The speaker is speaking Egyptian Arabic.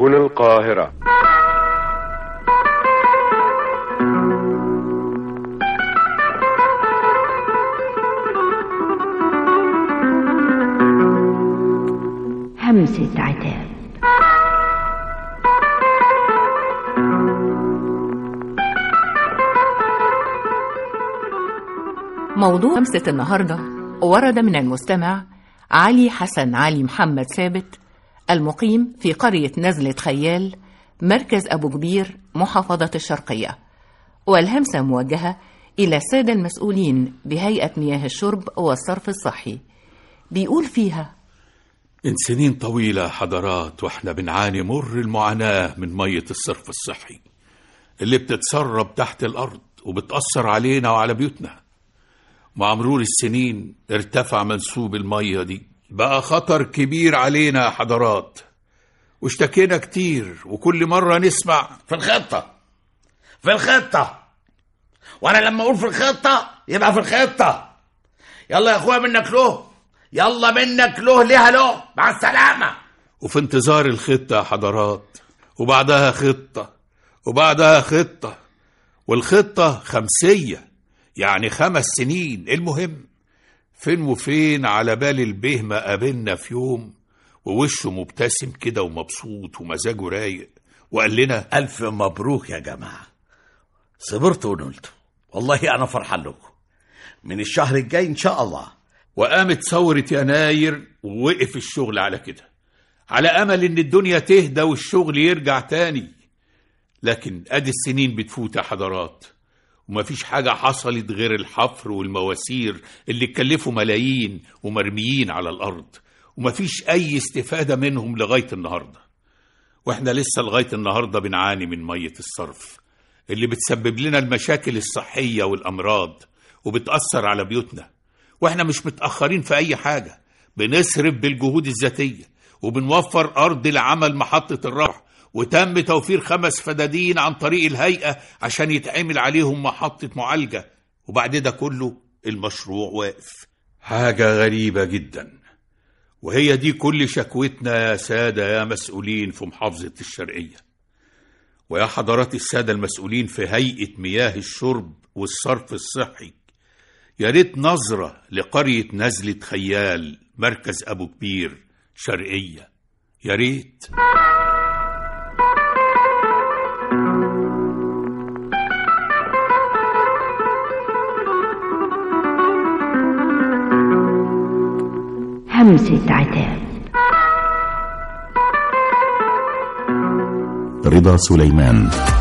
هنا القاهرة همسة عتاب موضوع همسة النهاردة ورد من المستمع علي حسن علي محمد ثابت المقيم في قرية نزلة خيال مركز أبو كبير محافظة الشرقية والهمسة موجهة إلى السادة المسؤولين بهيئة مياه الشرب والصرف الصحي بيقول فيها من سنين طويلة حضرات واحنا بنعاني مر المعاناة من مية الصرف الصحي اللي بتتسرب تحت الأرض وبتأثر علينا وعلى بيوتنا مع مرور السنين ارتفع منسوب المية دي بقى خطر كبير علينا يا حضرات واشتكينا كتير وكل مرة نسمع في الخطة في الخطة وانا لما اقول في الخطة يبقى في الخطة يلا يا اخويا منك له يلا منك له ليها له مع السلامة وفي انتظار الخطة يا حضرات وبعدها خطة وبعدها خطة والخطة خمسية يعني خمس سنين المهم فين وفين على بال البيه ما قابلنا في يوم ووشه مبتسم كده ومبسوط ومزاجه رايق وقال لنا ألف مبروك يا جماعة صبرتوا ونلتوا والله أنا فرحان لكم من الشهر الجاي إن شاء الله وقامت ثورة يناير ووقف الشغل على كده على أمل إن الدنيا تهدى والشغل يرجع تاني لكن أدي السنين بتفوت يا حضرات ومفيش حاجة حصلت غير الحفر والمواسير اللي اتكلفوا ملايين ومرميين على الأرض ومفيش أي استفادة منهم لغاية النهاردة وإحنا لسه لغاية النهاردة بنعاني من مية الصرف اللي بتسبب لنا المشاكل الصحية والأمراض وبتأثر على بيوتنا وإحنا مش متأخرين في أي حاجة بنصرف بالجهود الذاتية وبنوفر أرض لعمل محطة الرفع وتم توفير خمس فدادين عن طريق الهيئة عشان يتعمل عليهم محطة معالجة وبعد ده كله المشروع واقف حاجة غريبة جدا وهي دي كل شكوتنا يا سادة يا مسؤولين في محافظة الشرقية ويا حضرات السادة المسؤولين في هيئة مياه الشرب والصرف الصحي يا ريت نظرة لقرية نزلة خيال مركز أبو كبير شرقية يا ريت همسة عتاب رضا سليمان